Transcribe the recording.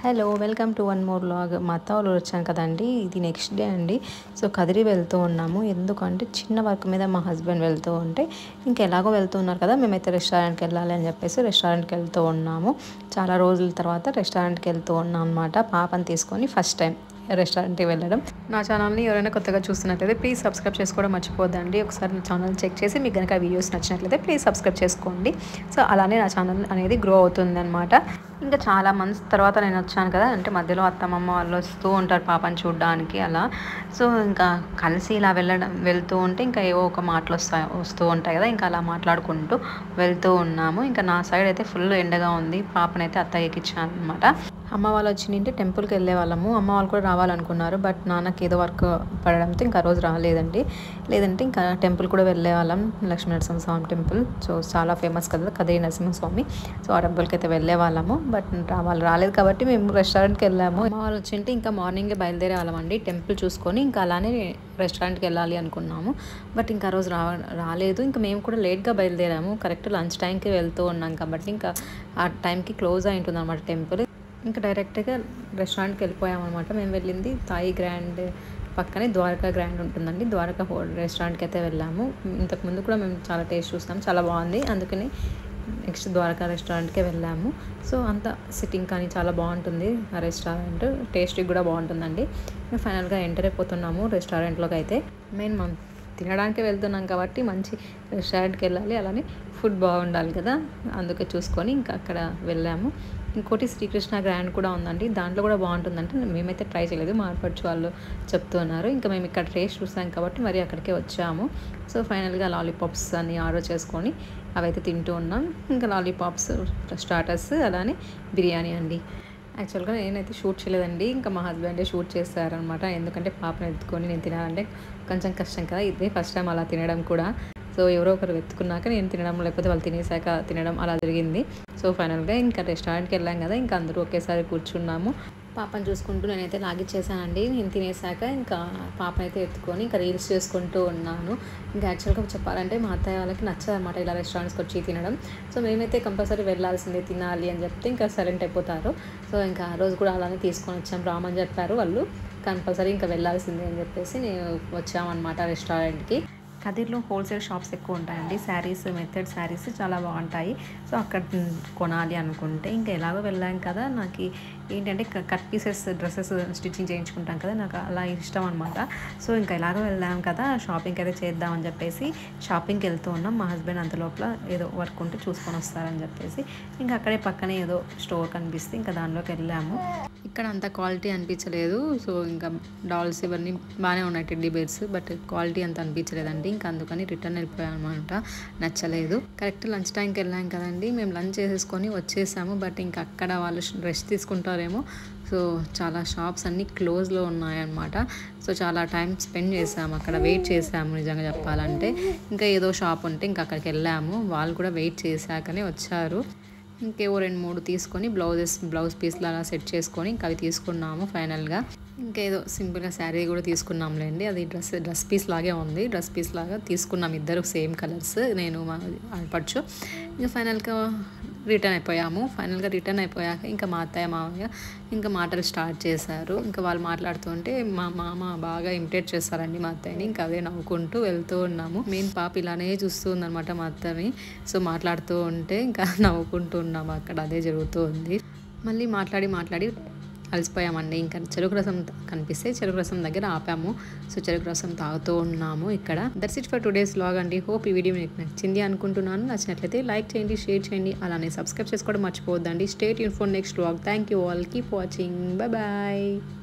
hello welcome to one more log మా అత్త వాళ్ళు వచ్చాను కదండి ఇది నెక్స్ట్ డే అండి సో కదిరి వెళ్తూ ఉన్నాము ఎందుకంటే చిన్న వర్క్ మీద మా హస్బెండ్ వెళ్తూ ఉంటే ఇంకా ఎలాగో వెళ్తూ ఉన్నారు కదా మేమైతే రెస్టారెంట్కి వెళ్ళాలి అని చెప్పేసి రెస్టారెంట్కి వెళ్తూ ఉన్నాము చాలా రోజుల తర్వాత రెస్టారెంట్కి వెళ్తూ ఉన్నాం అనమాట పాపని తీసుకొని ఫస్ట్ టైం రెస్టారెంట్కి వెళ్ళడం నా ఛానల్ని ఎవరైనా కొత్తగా చూస్తున్నట్లయితే ప్లీజ్ సబ్స్క్రైబ్ చేసుకోవడం మర్చిపోద్దండి ఒకసారి నా ఛానల్ చెక్ చేసి మీకు కనుక వీడియోస్ నచ్చినట్లయితే ప్లీజ్ సబ్స్క్రైబ్ చేసుకోండి సో అలానే నా ఛానల్ అనేది గ్రో అవుతుంది అనమాట ఇంకా చాలా మంత్స్ తర్వాత నేను వచ్చాను కదా అంటే మధ్యలో అత్తమ్మమ్మ వాళ్ళు వస్తూ ఉంటారు పాపని చూడడానికి అలా సో ఇంకా కలిసి ఇలా వెళ్ళడం వెళ్తూ ఉంటే ఇంకా ఏవో ఒక మాటలు వస్తాయి వస్తూ ఉంటాయి కదా ఇంకా అలా మాట్లాడుకుంటూ వెళ్తూ ఉన్నాము ఇంకా నా సైడ్ అయితే ఫుల్ ఎండగా ఉంది పాపనైతే అత్తయ్యకి ఇచ్చాను అనమాట అమ్మ వాళ్ళు వచ్చి నింటే టెంపుల్కి వెళ్ళే వాళ్ళము అమ్మ వాళ్ళు కూడా రావాలనుకున్నారు బట్ నాన్నకి ఏదో వర్క్ పడడంతో ఇంకా ఆ రోజు రాలేదండి లేదంటే ఇంకా టెంపుల్ కూడా వెళ్ళే వాళ్ళం లక్ష్మీ నరసింహస్వామి టెంపుల్ సో చాలా ఫేమస్ కదా కదిరి నరసింహస్వామి సో ఆ టెంపుల్కి అయితే వెళ్ళే వాళ్ళము బట్ వాళ్ళు రాలేదు కాబట్టి మేము రెస్టారెంట్కి వెళ్ళాము అమ్మ వాళ్ళు వచ్చింటే ఇంకా మార్నింగే బయలుదేరే వాళ్ళమండి టెంపుల్ చూసుకొని ఇంకా అలానే రెస్టారెంట్కి వెళ్ళాలి అనుకున్నాము బట్ ఇంకా ఆ రోజు రా రాలేదు ఇంకా మేము కూడా లేట్గా బయలుదేరాము కరెక్ట్ లంచ్ టైంకి వెళ్తూ ఉన్నాం కాబట్టి ఇంకా ఆ టైంకి క్లోజ్ అయి ఉంటుంది అనమాట టెంపుల్ ఇంకా డైరెక్ట్గా రెస్టారెంట్కి వెళ్ళిపోయాం అనమాట మేము వెళ్ళింది తాయి గ్రాండ్ పక్కనే ద్వారకా గ్రాండ్ ఉంటుందండి ద్వారకా హో రెస్టారెంట్కి అయితే వెళ్ళాము ఇంతకుముందు కూడా మేము చాలా టేస్ట్ చూస్తాం చాలా బాగుంది అందుకని నెక్స్ట్ ద్వారకా రెస్టారెంట్కే వెళ్ళాము సో అంత సిట్టింగ్ కానీ చాలా బాగుంటుంది ఆ రెస్టారెంట్ టేస్ట్కి కూడా బాగుంటుందండి మేము ఫైనల్గా ఎంటర్ అయిపోతున్నాము రెస్టారెంట్లోకి అయితే మెయిన్ మనం తినడానికి వెళ్తున్నాం కాబట్టి మంచి రెస్టారెంట్కి వెళ్ళాలి అలానే ఫుడ్ బాగుండాలి కదా అందుకే చూసుకొని ఇంకా అక్కడ వెళ్ళాము ఇంకోటి శ్రీకృష్ణ గ్రాండ్ కూడా ఉందండి దాంట్లో కూడా బాగుంటుందంటే మేమైతే ట్రై చేయలేదు మా ఆడపడుచు వాళ్ళు చెప్తున్నారు ఇంకా మేము ఇక్కడ టేస్ట్ చూసాం కాబట్టి మరి అక్కడికే వచ్చాము సో ఫైనల్గా లాలీపాప్స్ అని ఆర్డర్ చేసుకొని అవైతే తింటూ ఉన్నాం ఇంకా లాలీపాప్స్ స్టార్టర్స్ అలానే బిర్యానీ అండి యాక్చువల్గా నేనైతే షూట్ చేయలేదండి ఇంకా మా హస్బెండే షూట్ చేస్తారనమాట ఎందుకంటే పాపను ఎత్తుకొని నేను తినాలంటే కొంచెం కష్టం కదా ఇదే ఫస్ట్ టైం అలా తినడం కూడా సో ఎవరో ఒకరు వెతుకున్నాక నేను తినడం లేకపోతే వాళ్ళు తినేసాక తినడం అలా జరిగింది సో ఫైనల్గా ఇంకా రెస్టారెంట్కి వెళ్ళాం కదా ఇంకా అందరూ ఒకేసారి కూర్చున్నాము పాపను చూసుకుంటూ నేనైతే లాగిచ్చేసానండి నేను తినేసాక ఇంకా పాపను అయితే ఎత్తుకొని ఇంకా రీల్స్ చేసుకుంటూ ఉన్నాను ఇంకా యాక్చువల్గా చెప్పాలంటే మా అత్తయ్య వాళ్ళకి నచ్చదు అనమాట ఇలా రెస్టారెంట్స్కి వచ్చి తినడం సో మేమైతే కంపల్సరీ వెళ్ళాల్సిందే తినాలి అని చెప్తే ఇంకా సైలెంట్ అయిపోతారు సో ఇంకా ఆ రోజు కూడా అలానే తీసుకొని వచ్చాం రామని చెప్పారు వాళ్ళు కంపల్సరీ ఇంకా వెళ్ళాల్సిందే అని చెప్పేసి నేను వచ్చామన్నమాట రెస్టారెంట్కి కదిర్లో హోల్సేల్ షాప్స్ ఎక్కువ ఉంటాయండి శారీస్ మెథడ్ శారీస్ చాలా బాగుంటాయి సో అక్కడ కొనాలి అనుకుంటే ఇంకా ఎలాగో వెళ్ళాం కదా నాకు ఏంటంటే కట్ పీసెస్ డ్రెస్సెస్ స్టిచ్చింగ్ చేయించుకుంటాం కదా నాకు అలా ఇష్టం అనమాట సో ఇంకా ఎలాగో వెళ్ళాం కదా షాపింగ్ అయితే చేద్దామని చెప్పేసి షాపింగ్కి వెళ్తూ ఉన్నాం మా హస్బెండ్ అంత లోపల ఏదో వర్క్ ఉంటే చూసుకొని వస్తారని చెప్పేసి ఇంకా అక్కడే పక్కనే ఏదో స్టోర్ కనిపిస్తే ఇంకా దానిలోకి వెళ్ళాము ఇక్కడ అంత క్వాలిటీ అనిపించలేదు సో ఇంకా డాల్స్ ఇవన్నీ బాగానే ఉన్నాయి టెడ్డీ బేర్స్ బట్ క్వాలిటీ అంత అనిపించలేదండి ఇంకా అందుకని రిటర్న్ వెళ్ళిపోయాం అనమాట నచ్చలేదు కరెక్ట్ లంచ్ టైంకి వెళ్ళాం కదండి మేము లంచ్ చేసేసుకొని వచ్చేసాము బట్ ఇంకా అక్కడ వాళ్ళు రెస్ట్ తీసుకుంటారేమో సో చాలా షాప్స్ అన్నీ క్లోజ్లో ఉన్నాయన్నమాట సో చాలా టైం స్పెండ్ చేసాము అక్కడ వెయిట్ చేసాము నిజంగా చెప్పాలంటే ఇంకా ఏదో షాప్ ఉంటే ఇంకా అక్కడికి వెళ్ళాము వాళ్ళు కూడా వెయిట్ చేశాకనే వచ్చారు ఇంకేవో రెండు మూడు తీసుకొని బ్లౌజెస్ బ్లౌజ్ పీస్లు అలా సెట్ చేసుకొని ఇంకా అవి తీసుకున్నాము ఫైనల్గా ఇంకేదో సింపుల్గా శారీ కూడా తీసుకున్నాంలేండి అది డ్రెస్ డ్రెస్ పీస్ లాగే ఉంది డ్రెస్ పీస్ లాగా తీసుకున్నాం ఇద్దరు సేమ్ కలర్స్ నేను మా ఆడపడుచు ఇంకా ఫైనల్గా రిటర్న్ అయిపోయాము ఫైనల్గా రిటర్న్ అయిపోయాక ఇంకా మా అత్తయ్య మామయ్య ఇంకా మాటలు స్టార్ట్ చేశారు ఇంకా వాళ్ళు మాట్లాడుతుంటే మా మామ బాగా ఇమిటేట్ చేస్తారండి మా అత్తయ్యని ఇంకా అదే నవ్వుకుంటూ వెళ్తూ ఉన్నాము మెయిన్ పాప ఇలానే చూస్తూ ఉందన్నమాట మా అత్తని సో మాట్లాడుతూ ఉంటే ఇంకా నవ్వుకుంటూ ఉన్నాము అక్కడ అదే జరుగుతూ ఉంది మళ్ళీ మాట్లాడి మాట్లాడి అలసిపోయామండి ఇంకా చెరుకు రసం కనిపిస్తే చెరుకు రసం దగ్గర ఆపాము సో చెరుకు రసం తాగుతూ ఉన్నాము ఇక్కడ that's it for today's log అండి హోప్ ఈ వీడియో మీకు నచ్చింది అనుకుంటున్నాను నచ్చినట్లయితే లైక్ చేయండి షేర్ చేయండి అలానే సబ్స్క్రైబ్ చేసుకోవడం మర్చిపోవద్దండి స్టేట్ యూన్ for next log thank you all keep watching bye bye